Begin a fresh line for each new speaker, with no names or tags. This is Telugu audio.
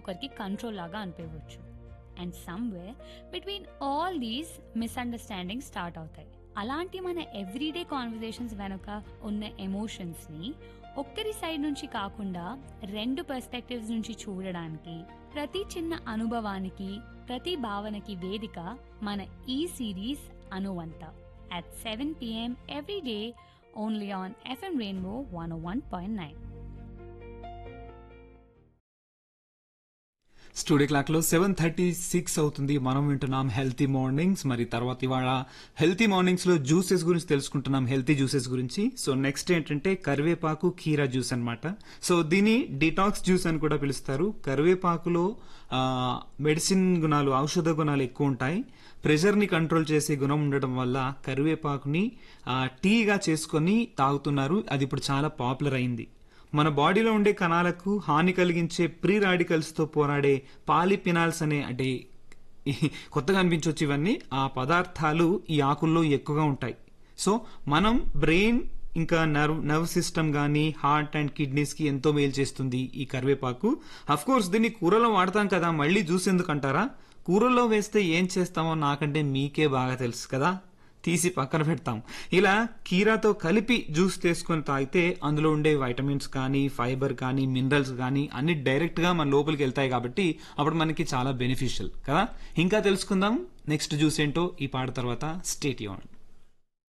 ఇంకొకరికి కంట్రోల్ లాగా అనిపించవచ్చు and somewhere between all these misunderstanding start అవుతాయి అలాంటి మన ఎవ్రీడే కాన్వర్జేషన్స్ వెనుక ఉన్న ఎమోషన్స్ని ఒక్కరి సైడ్ నుంచి కాకుండా రెండు పర్స్పెక్టివ్స్ నుంచి చూడడానికి ప్రతి చిన్న అనుభవానికి ప్రతి భావనకి వేదిక మన ఈ సిరీస్ అనువంత at seven PM every day only on FM rainbow one one point nine
studio clock లో సెవెన్ థర్టీ సిక్స్ అవుతుంది మనం వింటున్నాం హెల్తీ మార్నింగ్స్ మరి తర్వాత ఇవాళ హెల్తీ మార్నింగ్స్ లో జ్యూసెస్ గురించి తెలుసుకుంటున్నాం హెల్తీ జ్యూసెస్ గురించి సో నెక్స్ట్ ఏంటంటే కరివేపాకు కీరా జ్యూస్ అన్నమాట సో దీని డిటాక్స్ జ్యూస్ అని కూడా పిలుస్తారు కరివేపాకులో ఆ, మెడిసిన్ గుణాలు ఔషధ గుణాలు ఎక్కువ ఉంటాయి ప్రెషర్ ని కంట్రోల్ చేసే గుణం ఉండడం వల్ల కరివేపాకుని ఆ, టీగా చేసుకొని తాగుతున్నారు అది ఇప్పుడు చాలా పాపులర్ అయింది మన బాడీలో ఉండే కణాలకు హాని కలిగించే ప్రీ రాడికల్స్ తో పోరాడే పాలిపినాల్స్ అనే అంటే ఈ కొత్తగా అనిపించవచ్చు ఇవన్నీ ఆ పదార్థాలు ఈ ఆకుల్లో ఎక్కువగా ఉంటాయి సో మనం బ్రెయిన్ ఇంకా నర్వ్ నర్వ్ సిస్టమ్ కానీ హార్ట్ అండ్ కిడ్నీస్ కి ఎంతో మేలు చేస్తుంది ఈ కరివేపాకు అఫ్ కోర్స్ దీన్ని కూరలో వాడతాం కదా మళ్ళీ జ్యూస్ ఎందుకు అంటారా కూరల్లో వేస్తే ఏం చేస్తామో నాకంటే మీకే బాగా తెలుసు కదా తీసి పక్కన పెడతాం ఇలా కీరాతో కలిపి జ్యూస్ తీసుకొని తాగితే అందులో ఉండే వైటమిన్స్ కానీ ఫైబర్ కానీ మినరల్స్ కానీ అన్ని డైరెక్ట్ గా మన లోపలికి వెళ్తాయి కాబట్టి అప్పుడు మనకి చాలా బెనిఫిషియల్ కదా ఇంకా తెలుసుకుందాం నెక్స్ట్ జ్యూస్ ఏంటో ఈ పాట తర్వాత స్టేట్ ఆన్